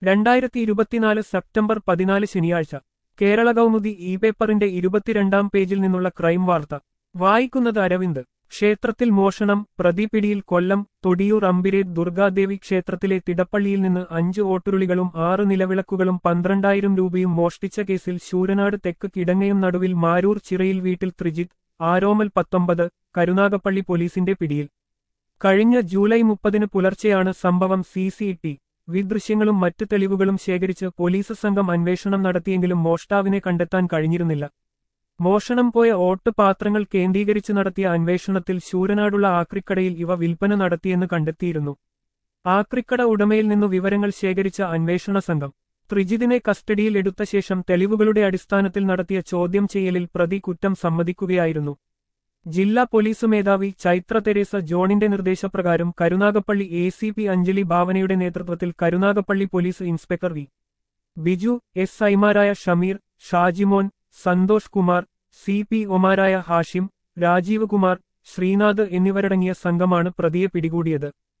രണ്ടായിരത്തി ഇരുപത്തിനാല് സെപ്റ്റംബർ പതിനാല് ശനിയാഴ്ച കേരള കൗമുദി ഇ പേപ്പറിന്റെ ഇരുപത്തിരണ്ടാം പേജിൽ നിന്നുള്ള ക്രൈം വാർത്ത വായിക്കുന്നത് അരവിന്ദ് ക്ഷേത്രത്തിൽ മോഷണം പ്രതിപിടിയിൽ കൊല്ലം തൊടിയൂർ അമ്പിരേ ദുർഗാദേവി ക്ഷേത്രത്തിലെ തിടപ്പള്ളിയിൽ നിന്ന് അഞ്ച് ഓട്ടുരുളികളും ആറ് നിലവിളക്കുകളും പന്ത്രണ്ടായിരം രൂപയും മോഷ്ടിച്ച കേസിൽ ശൂരനാട് തെക്ക് കിടങ്ങയം നടുവിൽ മാരൂർ ചിറയിൽ വീട്ടിൽ ത്രിജിത്ത് ആരോമൽ പത്തൊമ്പത് കരുനാഗപ്പള്ളി പോലീസിന്റെ പിടിയിൽ കഴിഞ്ഞ ജൂലൈ മുപ്പതിന് പുലർച്ചെയാണ് സംഭവം സി സി ടി വി ദൃശ്യങ്ങളും മറ്റ് തെളിവുകളും ശേഖരിച്ച് പോലീസ് സംഘം അന്വേഷണം നടത്തിയെങ്കിലും മോഷ്ടാവിനെ കണ്ടെത്താൻ കഴിഞ്ഞിരുന്നില്ല മോഷണം പോയ ഓട്ട് പാത്രങ്ങൾ കേന്ദ്രീകരിച്ച് നടത്തിയ അന്വേഷണത്തിൽ ശൂരനാടുള്ള ആക്രിക്കടയിൽ ഇവ വിൽപ്പന നടത്തിയെന്ന് കണ്ടെത്തിയിരുന്നു ആക്രിക്കട ഉടമയിൽ നിന്നു വിവരങ്ങൾ ശേഖരിച്ച അന്വേഷണ സംഘം ത്രിജിതിനെ കസ്റ്റഡിയിൽ എടുത്ത ശേഷം തെളിവുകളുടെ അടിസ്ഥാനത്തിൽ നടത്തിയ ചോദ്യം ചെയ്യലിൽ പ്രതി കുറ്റം സമ്മതിക്കുകയായിരുന്നു ജില്ലാ പോലീസ് മേധാവി ചൈത്ര തെരേസ ജോണിന്റെ നിർദ്ദേശപ്രകാരം Karunagappally A C P Anjali ഭാവനയുടെ നേതൃത്വത്തിൽ Karunagappally police inspector V Biju S ഐമാരായ ഷമീർ ഷാജിമോൻ സന്തോഷ് കുമാർ സി പി ഒമാരായ ഹാഷിം രാജീവ് കുമാർ ശ്രീനാഥ് എന്നിവരടങ്ങിയ സംഘമാണ് പ്രതിയെ പിടികൂടിയത്